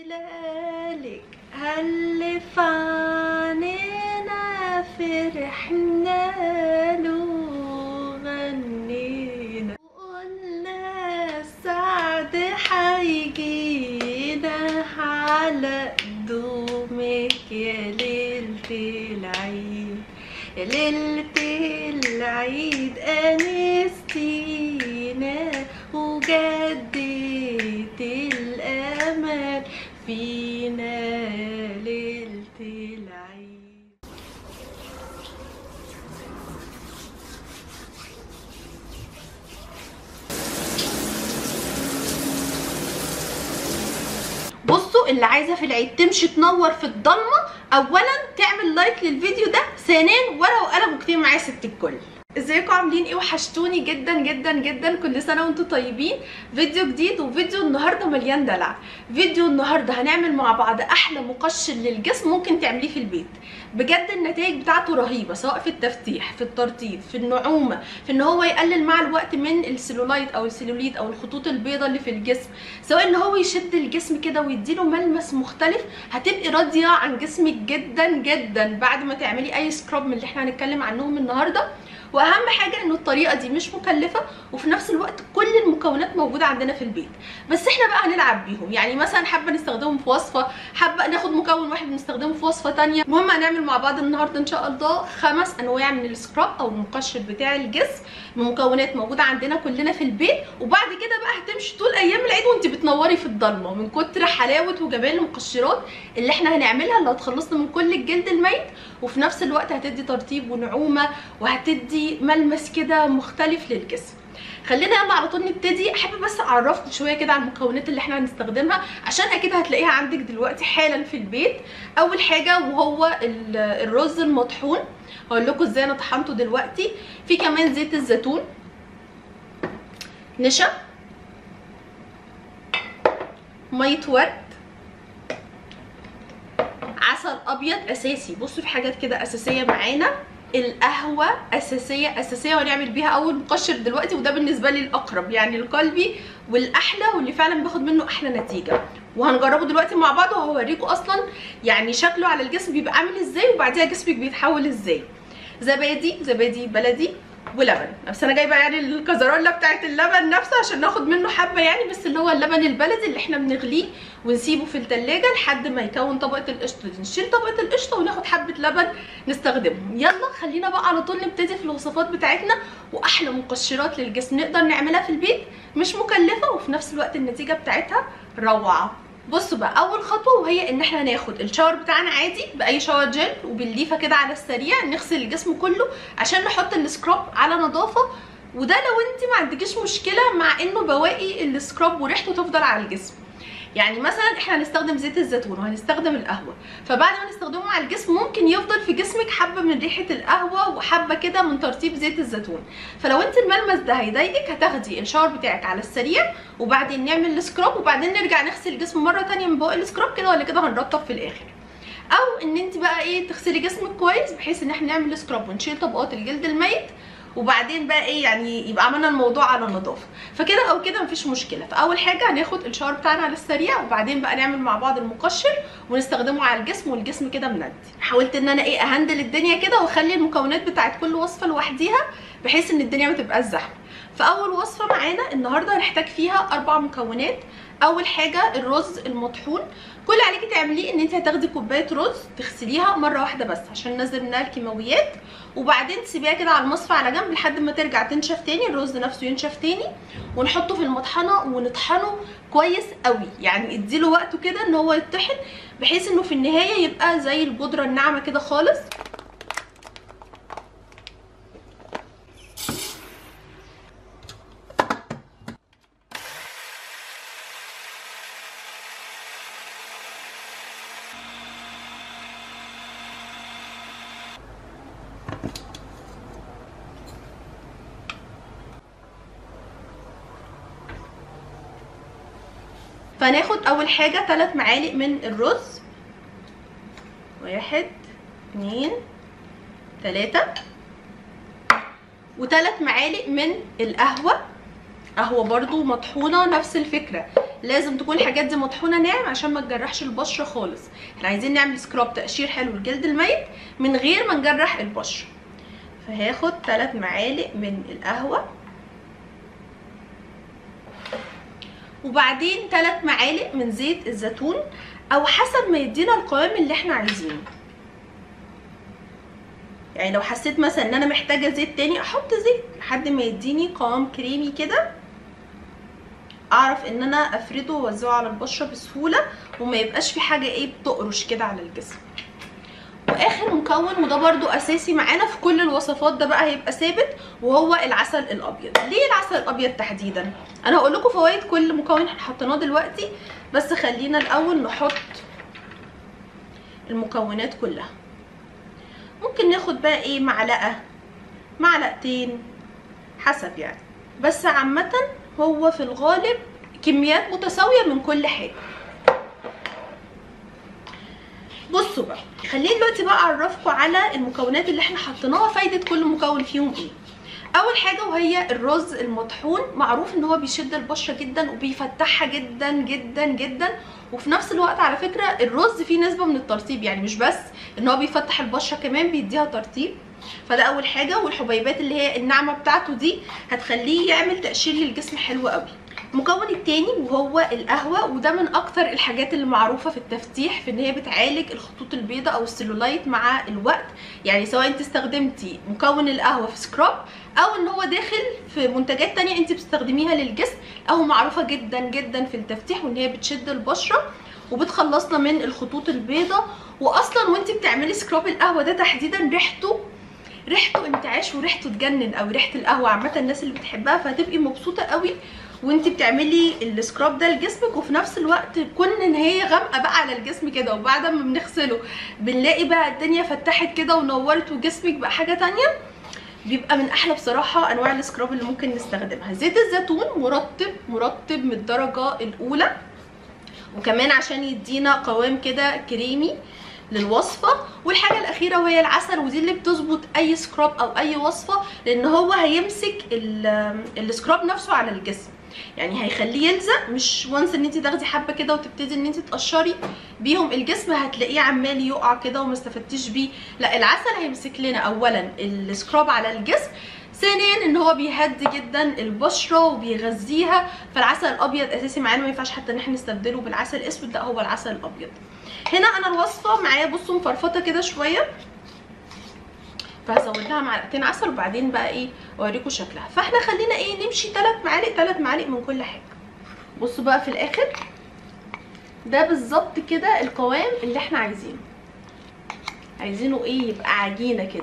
هلالك هلف عنينا فرحنا له غنينا وقلنا السعد حيجينا على قدومك يا ليلة العيد يا ليلة العيد أنستينا وجديت الأمل فينا ليلة العيد بصوا اللي عايزه في العيد تمشي تنور في الضلمه اولا تعمل لايك للفيديو ده ثانيا ورقه وقلم واكتبي معايا ست الكل ازيكم عاملين ايه وحشتوني جدا جدا جدا كل سنه وانتم طيبين فيديو جديد وفيديو النهارده مليان دلع فيديو النهارده هنعمل مع بعض احلى مقشر للجسم ممكن تعمليه في البيت بجد النتائج بتاعته رهيبه سواء في التفتيح في الترطيب في النعومه في ان هو يقلل مع الوقت من السيلولايت او السيلوليت او الخطوط البيضاء اللي في الجسم سواء ان هو يشد الجسم كده ويديله ملمس مختلف هتبقي راضيه عن جسمك جدا جدا بعد ما تعملي اي سكراب من اللي احنا هنتكلم عنهم النهارده واهم حاجه ان الطريقه دي مش مكلفه وفي نفس الوقت كل المكونات موجوده عندنا في البيت بس احنا بقى هنلعب بيهم يعني مثلا حابه نستخدمهم في وصفه حابه ناخد مكون واحد نستخدمه في وصفه تانية المهم هنعمل مع بعض النهارده ان شاء الله خمس انواع من السكراب او المقشر بتاع الجسم بمكونات موجوده عندنا كلنا في البيت وبعد كده بقى هتمشي طول ايام العيد وانت بتنوري في الضلمه من كتر حلاوه وجمال المقشرات اللي احنا هنعملها اللي هتخلصنا من كل الجلد الميت وفي نفس الوقت هتدي ترطيب ونعومه وهتدي ملمس كده مختلف للجسم خلينا يلا على طول نبتدي احب بس اعرفكم شويه كده على المكونات اللي احنا هنستخدمها عشان اكيد هتلاقيها عندك دلوقتي حالا في البيت اول حاجه وهو الرز المطحون هقول لكم ازاي انا طحنته دلوقتي في كمان زيت الزيتون نشا ميه ورد عسل ابيض اساسي بصوا في حاجات كده اساسيه معانا القهوه اساسيه اساسيه وهنعمل بيها اول مقشر دلوقتي وده بالنسبه لي الاقرب يعني القلبي والاحلى واللي فعلا باخد منه احلى نتيجه وهنجربه دلوقتي مع بعض وهوريكم اصلا يعني شكله على الجسم بيبقى عامل ازاي وبعديها جسمك بيتحول ازاي زبادي زبادي بلدي ولبن بس انا جايبه يعني الكزرولة بتاعت اللبن نفسه عشان ناخد منه حبه يعني بس اللي هو اللبن البلدي اللي احنا بنغليه ونسيبه في التلاجة لحد ما يكون طبقه القشطه دي نشيل طبقه القشطه وناخد حبه لبن نستخدمهم يلا خلينا بقى على طول نبتدي في الوصفات بتاعتنا واحلى مقشرات للجسم نقدر نعملها في البيت مش مكلفه وفي نفس الوقت النتيجه بتاعتها روعه بصوا بقى اول خطوه وهي ان احنا ناخد الشاور بتاعنا عادي باي شاور جل وبالليفه كده على السريع نغسل الجسم كله عشان نحط السكراب على نظافه وده لو انت ما عندكيش مشكله مع انه بواقي السكراب وريحته تفضل على الجسم يعني مثلا احنا هنستخدم زيت الزيتون وهنستخدم القهوه فبعد ما نستخدمه على الجسم ممكن يفضل في جسمك حبه من ريحه القهوه وحبه كده من ترطيب زيت الزيتون فلو انت الملمس ده هيضايقك هتاخدي الشاور بتاعك على السريع وبعدين نعمل السكراب وبعدين نرجع نغسل الجسم مره ثانيه من بواقي السكراب كده ولا كده هنرطب في الاخر او ان انت بقى ايه تغسلي جسمك كويس بحيث ان احنا نعمل سكراب ونشيل طبقات الجلد الميت وبعدين بقى ايه يعني يبقى عملنا الموضوع على نظافه فكده او كده مفيش مشكله فاول حاجه هناخد الشاور بتاعنا على السريع وبعدين بقى نعمل مع بعض المقشر ونستخدمه على الجسم والجسم كده مندي حاولت ان انا ايه اهندل الدنيا كده واخلي المكونات بتاعت كل وصفه لوحديها بحيث ان الدنيا ما تبقاش زحمه فاول وصفه معانا النهارده هنحتاج فيها اربع مكونات اول حاجه الرز المطحون كل اللي عليكي تعمليه ان انت هتاخدي كوبايه رز تغسليها مره واحده بس عشان ننزل منها الكيماويات وبعدين تسيبيها كده على المصفى على جنب لحد ما ترجع تنشف تاني الرز نفسه ينشف تاني ونحطه في المطحنه ونطحنه كويس قوي يعني اديله وقته كده ان هو يطحن بحيث انه في النهايه يبقى زي البودره الناعمه كده خالص فهناخد اول حاجة ثلاث معالق من الرز واحد اتنين تلاتة وثلاث معالق من القهوة قهوة برضو مطحونة نفس الفكرة لازم تكون الحاجات دي مطحونه ناعم عشان ما تجرحش البشره خالص احنا عايزين نعمل سكراب تقشير حلو للجلد الميت من غير ما نجرح البشره فهاخد 3 معالق من القهوه وبعدين 3 معالق من زيت الزيتون او حسب ما يدينا القوام اللي احنا عايزينه يعني لو حسيت مثلا ان انا محتاجه زيت تاني احط زيت لحد ما يديني قوام كريمي كده اعرف ان انا افرده واوزعه على البشره بسهوله وما يبقاش في حاجه ايه بتقرش كده على الجسم واخر مكون وده برضو اساسي معانا في كل الوصفات ده بقى هيبقى ثابت وهو العسل الابيض ليه العسل الابيض تحديدا انا هقول لكم فوائد كل مكون احنا حطيناه دلوقتي بس خلينا الاول نحط المكونات كلها ممكن ناخد بقى ايه معلقه معلقتين حسب يعني بس عامه هو في الغالب كميات متساويه من كل حاجه بصوا بقى خليني دلوقتي بقى اعرفكم على المكونات اللي احنا حطيناها فايده كل مكون فيهم ايه اول حاجه وهي الرز المطحون معروف ان هو بيشد البشره جدا وبيفتحها جدا جدا جدا وفي نفس الوقت على فكره الرز فيه نسبه من الترطيب يعني مش بس ان هو بيفتح البشره كمان بيديها ترطيب فده اول حاجه والحبيبات اللي هي الناعمه بتاعته دي هتخليه يعمل تقشير للجسم حلو قوي المكون التاني وهو القهوة وده من اكتر الحاجات اللي معروفة في التفتيح في ان هي بتعالج الخطوط البيضاء او السيلولايت مع الوقت يعني سواء انت استخدمتي مكون القهوة في سكراب او ان هو داخل في منتجات تانية انت بتستخدميها للجسم القهوة معروفة جدا جدا في التفتيح وان هي بتشد البشرة وبتخلصنا من الخطوط البيضاء واصلا وانت بتعملي سكراب القهوة ده تحديدا ريحته ريحته انتعاش وريحته تجنن قوي ريحه القهوه عامه الناس اللي بتحبها فهتبقي مبسوطه قوي وانت بتعملي السكراب ده لجسمك وفي نفس الوقت كون ان هي غامقه بقى على الجسم كده وبعد ما بنغسله بنلاقي بقى الدنيا فتحت كده ونورت وجسمك بقى حاجه تانية بيبقى من احلى بصراحه انواع السكراب اللي ممكن نستخدمها زيت الزيتون مرطب مرطب من الدرجه الاولى وكمان عشان يدينا قوام كده كريمي للوصفه والحاجه الاخيره وهي العسل ودي اللي بتظبط اي سكراب او اي وصفه لان هو هيمسك السكراب نفسه على الجسم يعني هيخليه يلزق مش وانس ان انت تاخدي حبه كده وتبتدي ان انت تقشري بيهم الجسم هتلاقيه عمال يقع كده وما استفدتيش بيه لا العسل هيمسك لنا اولا السكراب على الجسم ثانيا ان هو بيهدي جدا البشره وبيغذيها فالعسل الابيض اساسي معانا ما ينفعش حتى ان احنا نستبدله بالعسل الاسود لا هو العسل الابيض هنا انا الوصفه معايا بصوا مفرفطه كده شويه فهزود لها معلقتين عسل وبعدين بقى ايه اوريكم شكلها فاحنا خلينا ايه نمشي 3 معالق 3 معالق من كل حاجه بصوا بقى في الاخر ده بالظبط كده القوام اللي احنا عايزينه عايزينه ايه يبقى عجينه كده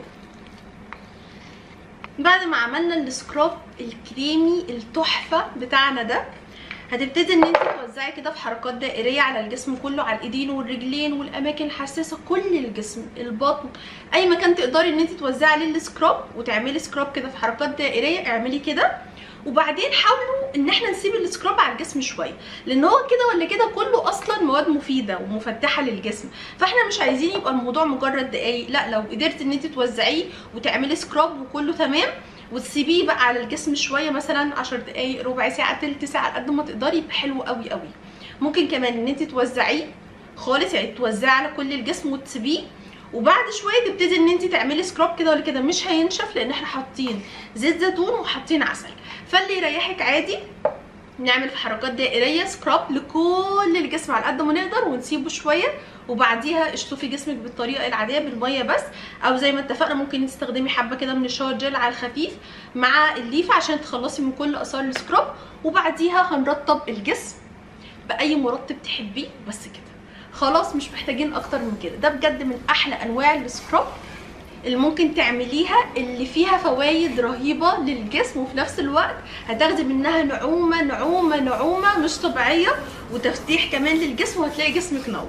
بعد ما عملنا السكراب الكريمي التحفه بتاعنا ده هتبتدي ان انت توزعي كده في حركات دائريه على الجسم كله على الايدين والرجلين والاماكن الحساسه كل الجسم البطن اي مكان تقدري ان انت توزعي عليه السكراب وتعملي سكراب كده في حركات دائريه اعملي كده وبعدين حاولوا ان احنا نسيب السكراب على الجسم شويه لان هو كده ولا كده كله اصلا مواد مفيده ومفتحه للجسم فاحنا مش عايزين يبقى الموضوع مجرد دقايق لا لو قدرت ان انت توزعيه وتعملي سكراب وكله تمام وتسيبيه بقى على الجسم شويه مثلا 10 دقايق ربع ساعه تلت ساعه قد ما تقدري يبقى حلو قوي قوي ممكن كمان ان انت توزعيه خالص يعني توزعيه على كل الجسم وتسيبيه وبعد شويه تبتدي ان انت تعملي سكراب كده ولا كده مش هينشف لان احنا حاطين زيت زيتون وحاطين عسل فاللي يريحك عادي نعمل في حركات دائريه سكراب لكل الجسم على قد ما نقدر ونسيبه شويه وبعديها اشطفي جسمك بالطريقه العاديه بالميه بس او زي ما اتفقنا ممكن تستخدمي حبه كده من الشاور جel على الخفيف مع الليفه عشان تخلصي من كل اثار السكراب وبعديها هنرطب الجسم باي مرطب تحبيه بس كده خلاص مش محتاجين اكتر من كده ده بجد من احلى انواع السكراب اللي ممكن تعمليها اللي فيها فوائد رهيبه للجسم وفي نفس الوقت هتاخدي منها نعومه نعومه نعومه مش طبيعيه وتفتيح كمان للجسم وهتلاقي جسمك نور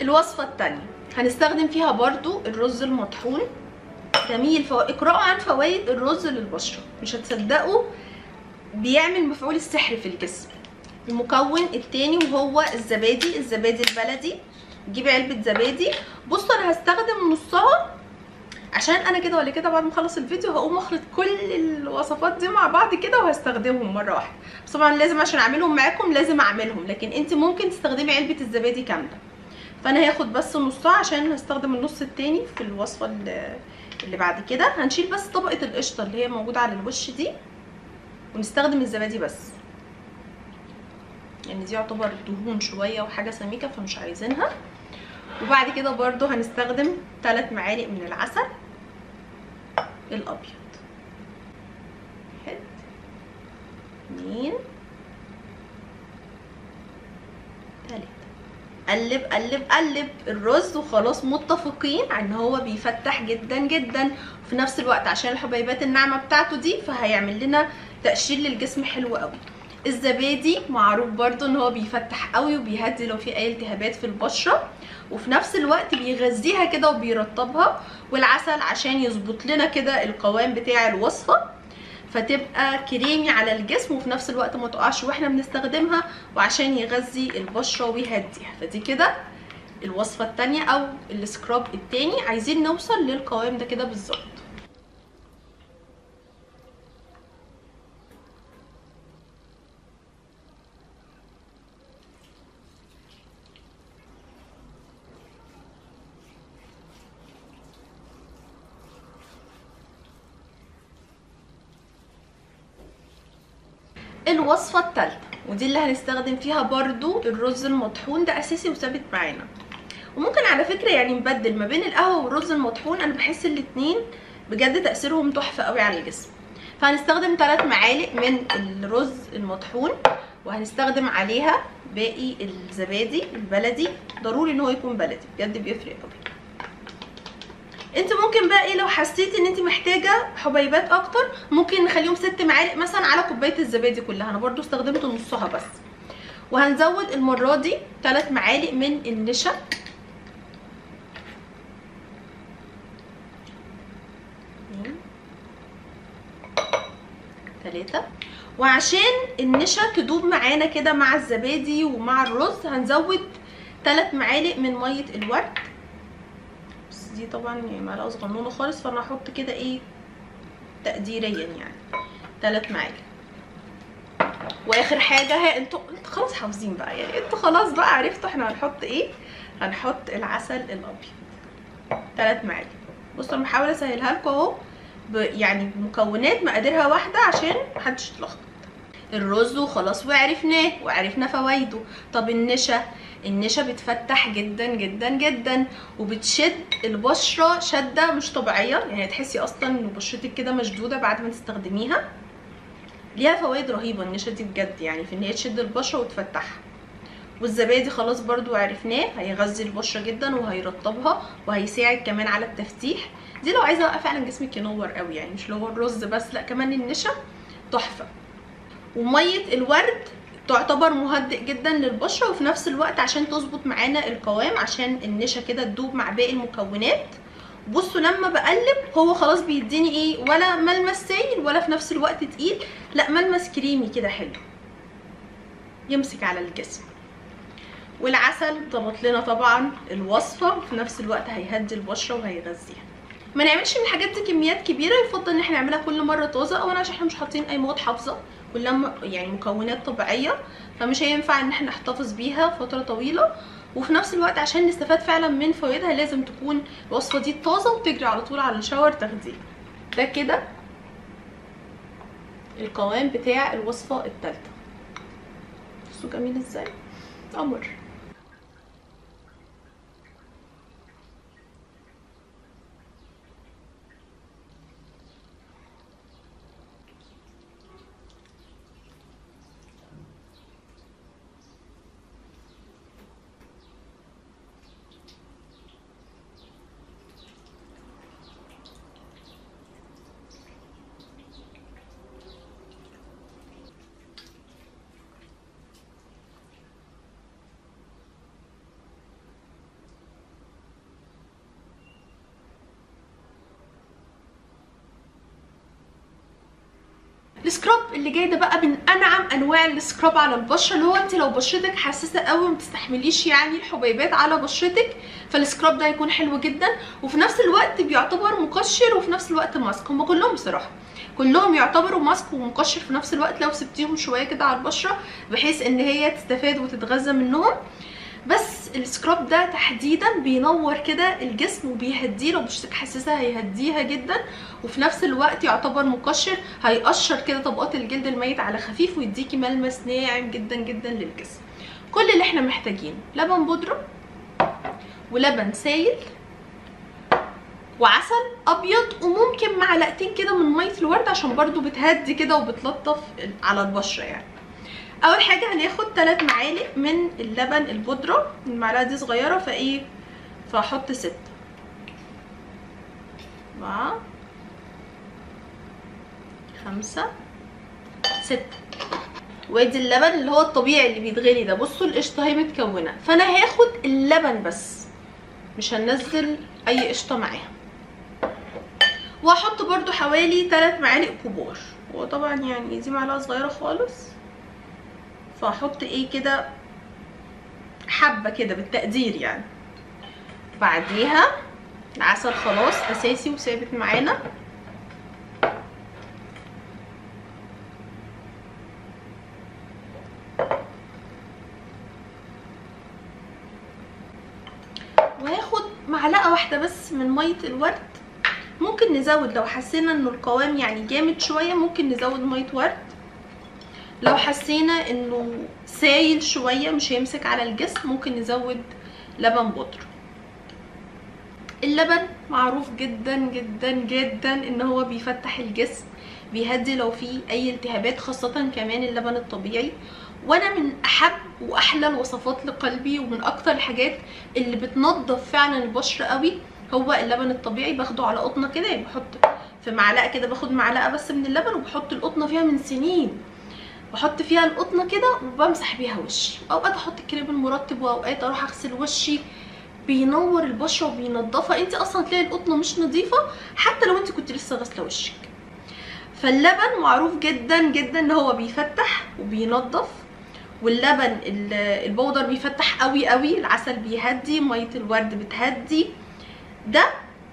الوصفة التانية هنستخدم فيها برضو الرز المطحون جميل فو... اقرأوا عن فوائد الرز للبشرة مش هتصدقوا بيعمل مفعول السحر في الجسم المكون التاني وهو الزبادي الزبادي البلدي جيبي علبة زبادي بصوا انا هستخدم نصها عشان انا كده ولا كده بعد ما اخلص الفيديو هقوم اخلط كل الوصفات دي مع بعض كده وهستخدمهم مره واحده بس طبعا لازم عشان اعملهم معاكم لازم اعملهم لكن انت ممكن تستخدمي علبه الزبادي كامله فانا هاخد بس نصها عشان هستخدم النص التاني في الوصفه اللي, اللي بعد كده هنشيل بس طبقه القشطه اللي هي موجوده على الوش دي ونستخدم الزبادي بس يعني دي يعتبر دهون شويه وحاجه سميكه فمش عايزينها وبعد كده برضو هنستخدم 3 معالق من العسل الابيض واحد اتنين تلاته قلب قلب قلب الرز وخلاص متفقين ان هو بيفتح جدا جدا وفي نفس الوقت عشان الحبيبات الناعمه بتاعته دي فهيعمل لنا تقشير للجسم حلو قوي الزبادي معروف برضو ان هو بيفتح قوي وبيهدي لو في اي التهابات في البشره وفي نفس الوقت بيغذيها كده وبيرطبها والعسل عشان يظبط لنا كده القوام بتاع الوصفه فتبقى كريمي على الجسم وفي نفس الوقت ما تقعش واحنا بنستخدمها وعشان يغذي البشره ويهديها فدي كده الوصفه التانية او السكراب التاني عايزين نوصل للقوام ده كده بالظبط الوصفة التالتة ودي اللي هنستخدم فيها برضو الرز المطحون ده اساسي وثابت معانا وممكن على فكرة يعني نبدل ما بين القهوة والرز المطحون انا بحس الاتنين بجد تأثيرهم تحفة قوي على الجسم فهنستخدم 3 معالق من الرز المطحون وهنستخدم عليها باقي الزبادي البلدي ضروري ان هو يكون بلدي بجد بيفرق قوي انت ممكن بقى ايه لو حسيتي ان انت محتاجه حبيبات اكتر ممكن نخليهم ست معالق مثلا على كوبايه الزبادي كلها انا برضو استخدمت نصها بس وهنزود المره دي 3 معالق من النشا ثلاثة وعشان النشا تدوب معانا كده مع الزبادي ومع الرز هنزود 3 معالق من ميه الورد دي طبعا يعني معلقه صغنونه خالص فانا هحط كده ايه تقديريا يعني ثلاث معالق واخر حاجه ها انتوا انتوا خلاص حافظين بقى يعني انتوا خلاص بقى عرفتوا احنا هنحط ايه هنحط العسل الابيض ثلاث معالق بصوا انا بحاول اسهلها لكم اهو يعني بمكونات مقاديرها واحده عشان محدش يتلخبط الرز وخلاص وعرفناه وعرفنا فوائده طب النشا النشا بتفتح جدا جدا جدا وبتشد البشره شده مش طبيعيه يعني تحسي اصلا ان بشرتك كده مشدوده بعد ما تستخدميها ليها فوائد رهيبه النشا دي بجد يعني في ان هي تشد البشره وتفتحها والزبادي خلاص برضو عرفناه هيغذي البشره جدا وهيرطبها وهيساعد كمان على التفتيح دي لو عايزه بقى فعلا جسمك ينور قوي يعني مش لو الرز بس لا كمان النشا تحفه وميه الورد تعتبر مهدئ جدا للبشره وفي نفس الوقت عشان تظبط معانا القوام عشان النشا كده تدوب مع باقي المكونات بصوا لما بقلب هو خلاص بيديني ايه ولا ملمس سائل ولا في نفس الوقت تقيل لا ملمس كريمي كده حلو يمسك على الجسم والعسل ضبط لنا طبعا الوصفه وفي نفس الوقت هيهدي البشره وهيغذيها ما نعملش من الحاجات دي كميات كبيره يفضل ان احنا نعملها كل مره طازه اولا عشان احنا مش حاطين اي مواد حافظه كلها يعني مكونات طبيعيه فمش هينفع ان احنا نحتفظ بيها فتره طويله وفي نفس الوقت عشان نستفاد فعلا من فوائدها لازم تكون الوصفه دي طازه وتجري على طول على الشاور تاخديه ده كده القوام بتاع الوصفه الثالثه بصوا جميل ازاي قمر السكراب اللي جاي ده بقى من انعم انواع السكراب على البشره اللي هو انت لو بشرتك حساسه قوي ما بتستحمليش يعني الحبيبات على بشرتك فالسكراب ده هيكون حلو جدا وفي نفس الوقت بيعتبر مقشر وفي نفس الوقت ماسك هم كلهم بصراحه كلهم يعتبروا ماسك ومقشر في نفس الوقت لو سبتيهم شويه كده على البشره بحيث ان هي تستفاد وتتغذى منهم بس السكراب ده تحديدا بينور كده الجسم وبيهديه لو بشرتك حساسه هيهديها جدا وفي نفس الوقت يعتبر مقشر هيقشر كده طبقات الجلد الميت على خفيف ويديكي ملمس ناعم جدا جدا للجسم كل اللي احنا محتاجينه لبن بودره ولبن سايل وعسل ابيض وممكن معلقتين كده من ميه الورد عشان برضو بتهدي كده وبتلطف على البشره يعني اول حاجه هناخد 3 معالق من اللبن البودره المعلقه دي صغيره فايه فاحط ستة أربعة خمسة ستة وادي اللبن اللي هو الطبيعي اللي بيتغلي ده بصوا القشطه اهي متكونه فانا هاخد اللبن بس مش هنزل اي قشطه معاها وهحط برضو حوالي 3 معالق كبار وطبعا يعني دي معلقه صغيره خالص فهحط ايه كده حبه كده بالتقدير يعني بعديها العسل خلاص اساسي وثابت معانا وهاخد معلقه واحده بس من ميه الورد ممكن نزود لو حسينا انه القوام يعني جامد شويه ممكن نزود ميه ورد لو حسينا انه سايل شويه مش هيمسك على الجسم ممكن نزود لبن بودره اللبن معروف جدا جدا جدا ان هو بيفتح الجسم بيهدي لو فيه اي التهابات خاصه كمان اللبن الطبيعي وانا من احب واحلى الوصفات لقلبي ومن اكتر الحاجات اللي بتنظف فعلا البشره قوي هو اللبن الطبيعي باخده على قطنه كده يعني بحط في معلقه كده باخد معلقه بس من اللبن وبحط القطنه فيها من سنين بحط فيها القطنه كده وبمسح بيها وشي اوقات احط الكريم المرطب واوقات اروح اغسل وشي بينور البشره وبينضفها انت اصلا تلاقي القطنه مش نظيفه حتى لو انت كنت لسه غاسله وشك فاللبن معروف جدا جدا ان هو بيفتح وبينضف واللبن البودر بيفتح قوي قوي العسل بيهدي ميه الورد بتهدي ده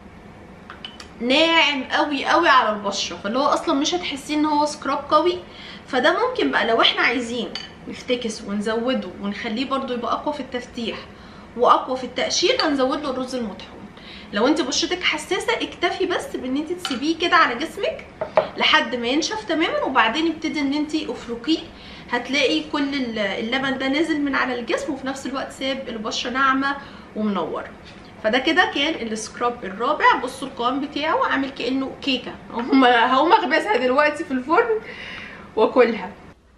ناعم قوي قوي على البشره فاللي هو اصلا مش هتحسيه ان هو سكراب قوي فده ممكن بقى لو احنا عايزين نفتكس ونزوده ونخليه برضو يبقى اقوى في التفتيح واقوى في التقشير هنزود له الرز المطحون لو انت بشرتك حساسه اكتفي بس بان انت تسيبيه كده على جسمك لحد ما ينشف تماما وبعدين يبتدي ان انت افركيه هتلاقي كل اللبن ده نازل من على الجسم وفي نفس الوقت ساب البشره ناعمه ومنوره فده كده كان السكراب الرابع بصوا القوام بتاعه عامل كانه كيكه هقوم هقوم اخبزها دلوقتي في الفرن واكلها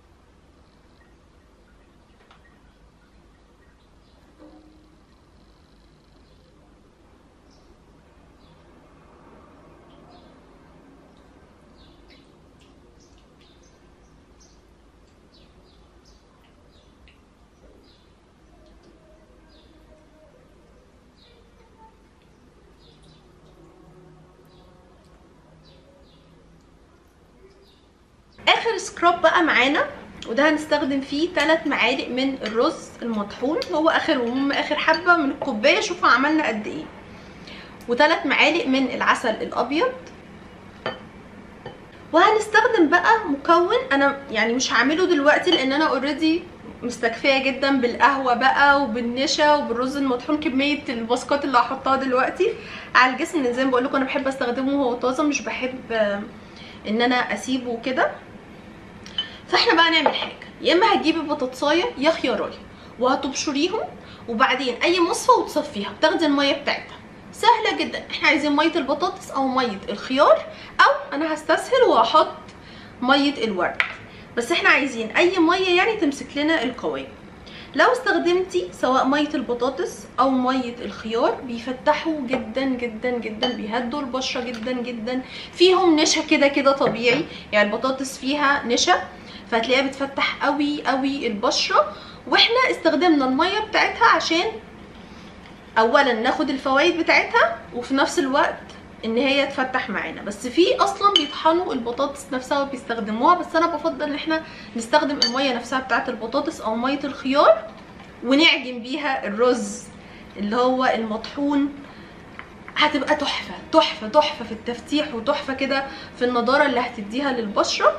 اخر سكراب بقى معانا وده هنستخدم فيه 3 معالق من الرز المطحون هو اخرهم اخر حبه من الكوبايه شوفوا عملنا قد ايه وثلاث معالق من العسل الابيض وهنستخدم بقى مكون انا يعني مش هعمله دلوقتي لان انا اوريدي مستكفيه جدا بالقهوه بقى وبالنشا وبالرز المطحون كميه الباسكات اللي هحطها دلوقتي على الجسم لان زي ما بقول لكم انا بحب استخدمه وهو طازه مش بحب ان انا اسيبه كده فاحنا بقى نعمل حاجه يا اما هتجيبي بطاطسايه يا خيارايه وهتبشريهم وبعدين اي مصفى وتصفيها وتاخدي الميه بتاعتها سهله جدا احنا عايزين ميه البطاطس او ميه الخيار او انا هستسهل وهحط ميه الورد بس احنا عايزين اي ميه يعني تمسك لنا القوام لو استخدمتي سواء ميه البطاطس او ميه الخيار بيفتحوا جدا جدا جدا بيهدوا البشره جدا جدا فيهم نشا كده كده طبيعي يعني البطاطس فيها نشا فهتلاقيها بتفتح قوي قوي البشره واحنا استخدمنا الميه بتاعتها عشان اولا ناخد الفوائد بتاعتها وفي نفس الوقت ان هي تفتح معانا بس في اصلا بيطحنوا البطاطس نفسها وبيستخدموها بس انا بفضل ان احنا نستخدم الميه نفسها بتاعه البطاطس او ميه الخيار ونعجن بيها الرز اللي هو المطحون هتبقى تحفه تحفه تحفه في التفتيح وتحفه كده في النضاره اللي هتديها للبشره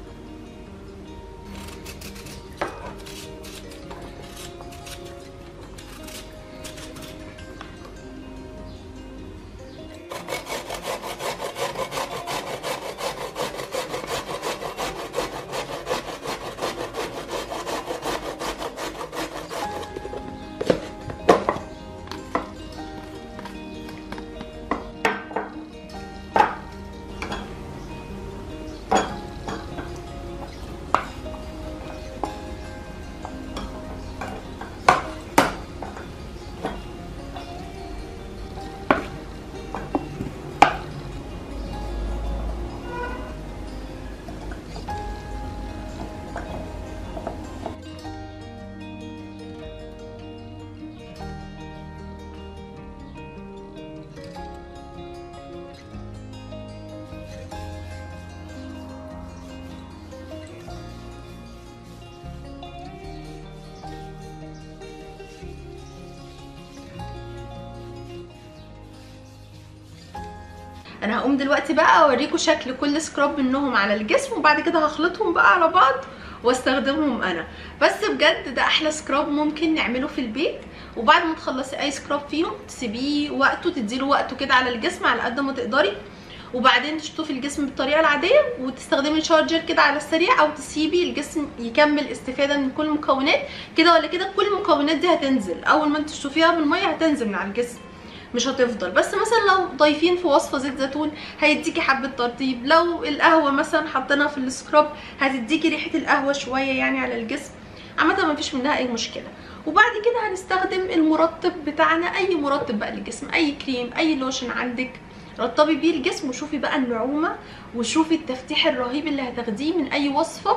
انا هقوم دلوقتي بقى اوريكم شكل كل سكراب منهم على الجسم وبعد كده هخلطهم بقى على بعض واستخدمهم انا بس بجد ده احلى سكراب ممكن نعمله في البيت وبعد ما تخلصي اي سكراب فيهم تسيبيه وقته تديله وقته كده على الجسم على قد ما تقدري وبعدين تشطفي الجسم بالطريقه العاديه وتستخدمي شارجر كده على السريع او تسيبي الجسم يكمل استفاده من كل المكونات كده ولا كده كل المكونات دي هتنزل اول ما انت تشطفيها بالميه هتنزل من على الجسم مش هتفضل بس مثلا لو ضايفين في وصفه زيت زيتون هيديكي حبه ترطيب لو القهوه مثلا حطيناها في السكراب هتديكي ريحه القهوه شويه يعني على الجسم عامه ما فيش منها اي مشكله وبعد كده هنستخدم المرطب بتاعنا اي مرطب بقى للجسم اي كريم اي لوشن عندك رطبي بيه الجسم وشوفي بقى النعومه وشوفي التفتيح الرهيب اللي هتاخديه من اي وصفه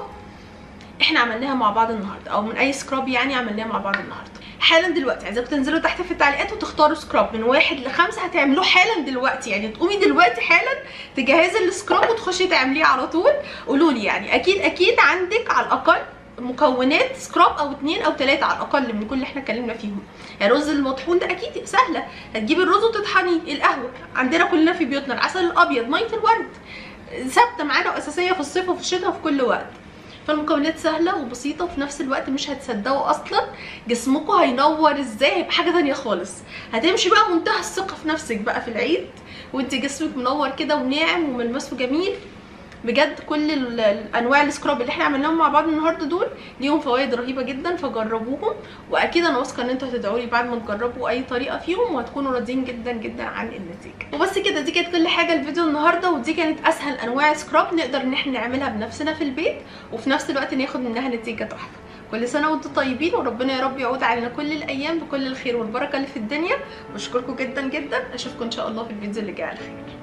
احنا عملناها مع بعض النهارده او من اي سكراب يعني عملناه مع بعض النهارده حالا دلوقتي عايزاكم تنزلوا تحت في التعليقات وتختاروا سكراب من واحد لخمسة هتعملوه حالا دلوقتي يعني تقومي دلوقتي حالا تجهزي السكراب وتخشي تعمليه على طول قولوا لي يعني اكيد اكيد عندك على الاقل مكونات سكراب او اتنين او تلاتة على الاقل من كل اللي احنا اتكلمنا فيهم يعني رز المطحون ده اكيد سهله هتجيبي الرز وتطحنيه القهوه عندنا كلنا في بيوتنا العسل الابيض ميه الورد ثابته معانا واساسيه في الصيف وفي الشتاء وفي كل وقت فالمكونات سهله وبسيطه وفي نفس الوقت مش هتصدقوا اصلا جسمكم هينور ازاي هيبقى حاجه تانية خالص هتمشي بقى منتهى الثقه في نفسك بقى في العيد وانت جسمك منور كده وناعم وملمسه جميل بجد كل ال- الانواع السكراب اللي احنا عملناهم مع بعض النهارده دول ليهم فوائد رهيبه جدا فجربوهم واكيد انا واثقه ان انتوا هتدعوا لي بعد ما تجربوا اي طريقه فيهم وهتكونوا راضيين جدا جدا عن النتيجه وبس كده دي كانت كل حاجه الفيديو النهارده ودي كانت اسهل انواع سكراب نقدر ان احنا نعملها بنفسنا في البيت وفي نفس الوقت ناخد منها نتيجه تحفه كل سنه وانتم طيبين وربنا يا رب يعود علينا كل الايام بكل الخير والبركه اللي في الدنيا بشكركم جدا جدا اشوفكم ان شاء الله في الفيديو اللي جاي على خير